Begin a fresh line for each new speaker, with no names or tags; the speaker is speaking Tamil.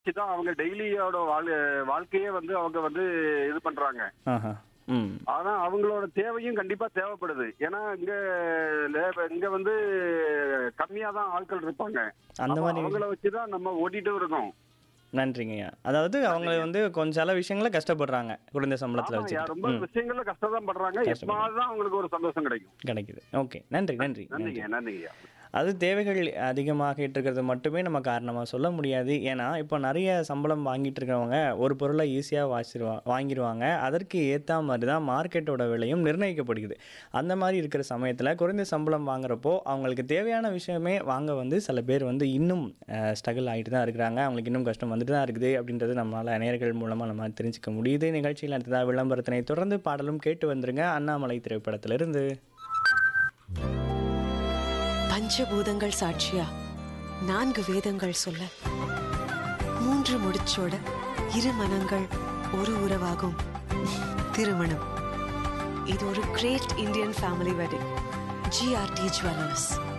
தான் அவங்க டெய்லியோட வாழ் வாழ்க்கையே வந்து அவங்க வந்து இது பண்றாங்க
ஆஹா ம்
ஆனா அவங்களோட தேவையும் கண்டிப்பா தேவைப்படுது ஏன்னா இங்க லேப- இங்க வந்து கம்மியா தான் ஆட்கள் இருப்பாங்க
அந்த
அப்ப
மாதிரி
அவங்கள வச்சுதான் நம்ம ஓட்டிட்டு இருக்கோம்
நன்றிங்கய்யா அதாவது அவங்க வந்து கொஞ்சம் சில விஷயங்கள கஷ்டப்படுறாங்க குறைந்த சம்பளத்தில்
ஆமாய்யா,
வச்சு
ரொம்ப விஷயங்கள்ல கஷ்டம் தான் படுறாங்க எப்பமாவது தான் அவங்களுக்கு ஒரு சந்தோஷம் கிடைக்கும்
கிடைக்குது ஓகே நன்றி நன்றி நன்றி
நன்றிங்க நன்றிங்கய்யா
அது தேவைகள் அதிகமாகிட்டு இருக்கிறது மட்டுமே நம்ம காரணமாக சொல்ல முடியாது ஏன்னா இப்போ நிறைய சம்பளம் வாங்கிட்டு இருக்கிறவங்க ஒரு பொருளை ஈஸியாக வாசிடுவா வாங்கிடுவாங்க அதற்கு ஏற்ற மாதிரி தான் மார்க்கெட்டோட விலையும் நிர்ணயிக்கப்படுகிறது அந்த மாதிரி இருக்கிற சமயத்தில் குறைந்த சம்பளம் வாங்குறப்போ அவங்களுக்கு தேவையான விஷயமே வாங்க வந்து சில பேர் வந்து இன்னும் ஸ்ட்ரகிள் ஆகிட்டு தான் இருக்கிறாங்க அவங்களுக்கு இன்னும் கஷ்டம் வந்துட்டு தான் இருக்குது அப்படின்றது நம்மளால் நேயர்கள் மூலமாக நம்ம தெரிஞ்சுக்க முடியுது நிகழ்ச்சியில் அடுத்ததாக விளம்பரத்தினை தொடர்ந்து பாடலும் கேட்டு வந்துருங்க அண்ணாமலை திரைப்படத்திலிருந்து
பஞ்சபூதங்கள் சாட்சியா நான்கு வேதங்கள் சொல்ல மூன்று முடிச்சோட இரு மனங்கள் ஒரு உறவாகும் திருமணம் இது ஒரு great Indian family wedding GRT jewellers